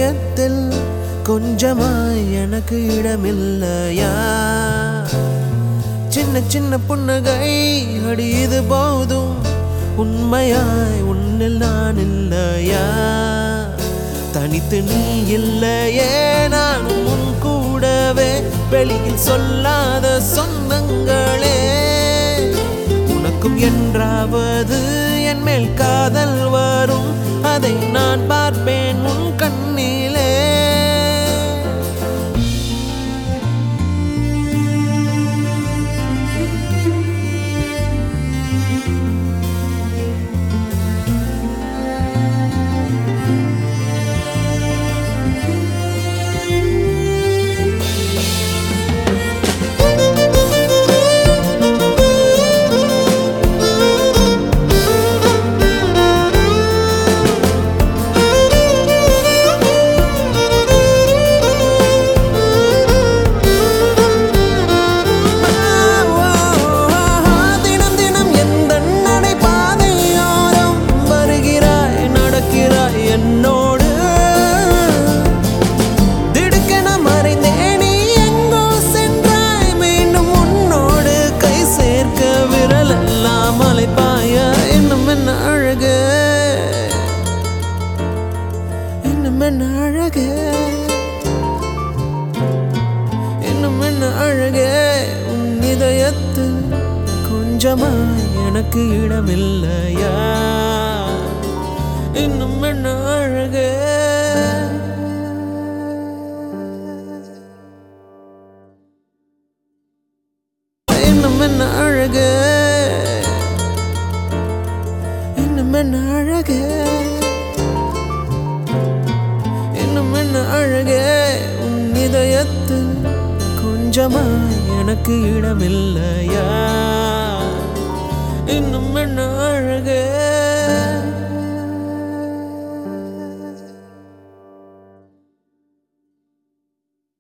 இதயத்தில் கொஞ்சமாய் எனக்கு இடமில்லையா சின்ன சின்ன புன்னகை அடி இது போதும் உண்மையாய் உன்னில் நான் இல்லையா தனித்து நீ இல்லையே நானும் உன் கூடவே வெளியில் சொல்லாத சொந்தங்களே உனக்கும் என்றாவது என் மேல் காதல் வரும் அதை நான் பார்ப்பேன் உன் கண்ணிலே தினம் தினம் எந்த நடைபாதையோரம் வருகிறாய் நடக்கிறாய் என்னோடு திடுக்கென மறைந்தே நீ எங்கோ சென்றாய் மீண்டும் உன்னோடு கை சேர்க்க விரல் எல்லாம் அலைப்பாய இன்னும் என்ன அழகு இன்னும் என்ன அழகு இன்னும் என்ன அழகே உன் இதயத்தில் கொஞ்சமாய் எனக்கு இடமில்லையா இன்னும் என்ன அழகே இன்னும் என்ன அழகே இன்னும் என்ன அழகே இன்னும் என்ன அழகே உன் இதயத்தில் கொஞ்சமாய் எனக்கு இடமில்லையா இன்னும் என்ன அழகே